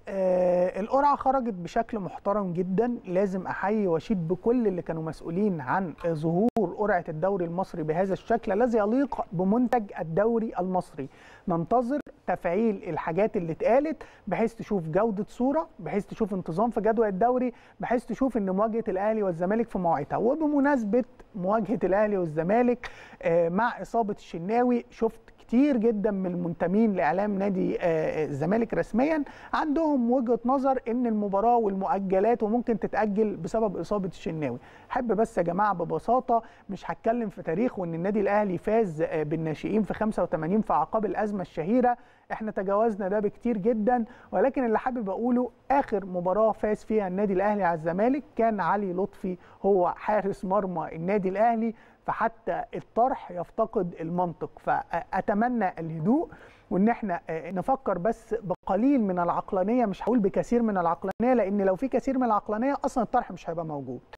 آه القرعه خرجت بشكل محترم جدا لازم احيي واشيد بكل اللي كانوا مسؤولين عن ظهور قرعه الدوري المصري بهذا الشكل الذي يليق بمنتج الدوري المصري ننتظر تفعيل الحاجات اللي اتقالت بحيث تشوف جوده صوره بحيث تشوف انتظام في جدول الدوري بحيث تشوف ان مواجهه الاهلي والزمالك في مواعيدها وبمناسبه مواجهه الاهلي والزمالك آه مع اصابه الشناوي شفت كتير جدا من المنتمين لاعلام نادي الزمالك رسميا عندهم وجهه نظر ان المباراه والمؤجلات وممكن تتاجل بسبب اصابه الشناوي احب بس يا جماعه ببساطه مش هتكلم في تاريخ وان النادي الاهلي فاز بالناشئين في 85 في اعقاب الازمه الشهيره احنا تجاوزنا ده بكتير جدا ولكن اللي حابب اقوله اخر مباراه فاز فيها النادي الاهلي على الزمالك كان علي لطفي هو حارس مرمى النادي الاهلي فحتى الطرح يفتقد المنطق فاتمنى الهدوء وان احنا نفكر بس بقليل من العقلانيه مش هقول بكثير من العقلانيه لان لو في كثير من العقلانيه اصلا الطرح مش هيبقى موجود